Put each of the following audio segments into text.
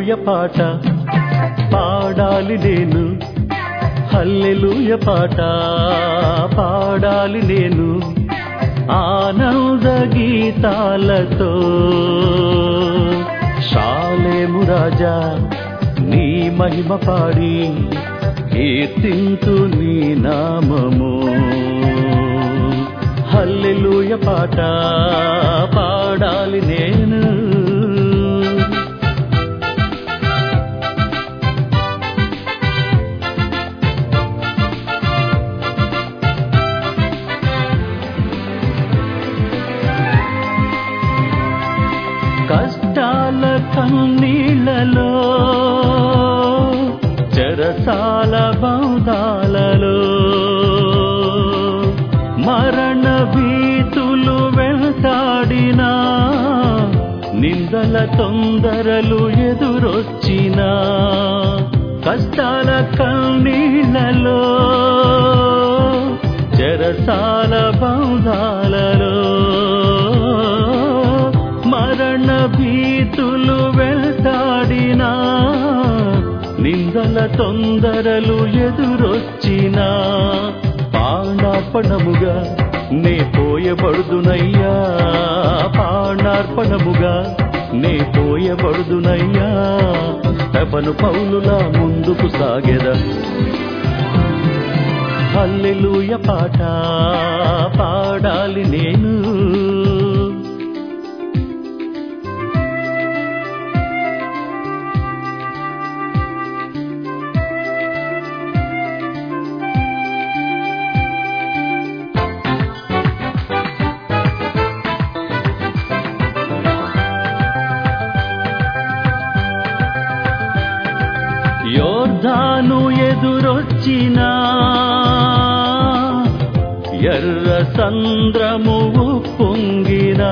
హల్లెలూయ పాట పాడాలి నేను హల్లెలూయ పాట పాడాలి నేను ఆనంద గీతాలతో శాలేము రాజా నీ మహిమ పాడి కీర్తింతు నీ నామము హల్లెలూయ పాట పాడాలి నేను కష్టాల కన్నీళ్లలో చెరసాల బంధాలలో మరణ భీతులు వెళ్తాడినా నిందల తొందరలు ఎదురొచ్చినా కష్టాల కన్నీళ్లలో చెరసాల బంధాలలో మరణ భీతులు వెళ్తాడినా నిందల తొందరలు ఎదురొచ్చినా పాణార్పణముగా నే పోయబడుదునయ్యా పాణార్పణముగా నే పోయబడుదునయ్యా తపను పౌలులా ముందుకు సాగెద హల్లెలూయ పాట పాడాలి నేను యోర్ధాను ఎదురొచ్చినా ఎర్ర సంద్రము పొంగినా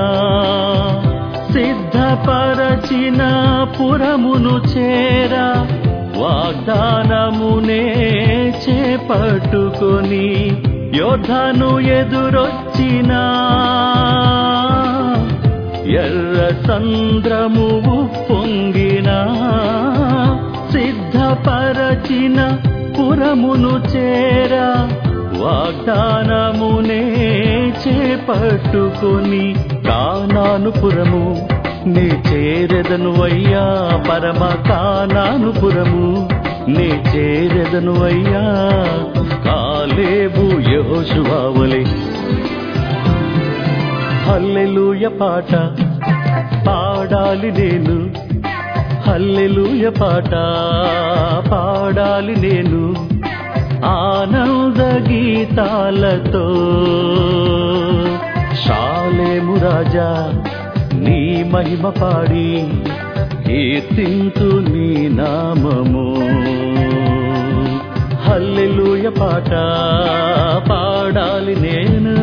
సిద్ధపరచిన పురమును చేర వాగ్దానమునే చేపట్టుకొని యోధను ఎదురొచ్చినా ఎర్ర సంద్రము పొంగినా సిద్ధపరచిన పురమును చేర వాగ్దానమునే చేపట్టుకొని కానాను పురము నే చేరెదను అయ్యా పరమ కానాను పురము నే చేరెదను అయ్యా కాలేబు యహోశువావలే హల్లెలూయ పాట పాడాలి నేను హల్లెలూయ పాట పాడాలి నేను ఆనంద గీతాలతో శాలేము రాజా నీ మహిమ పాడి కీర్తింతు నీ నామము హల్లెలూయ పాట పాడాలి నేను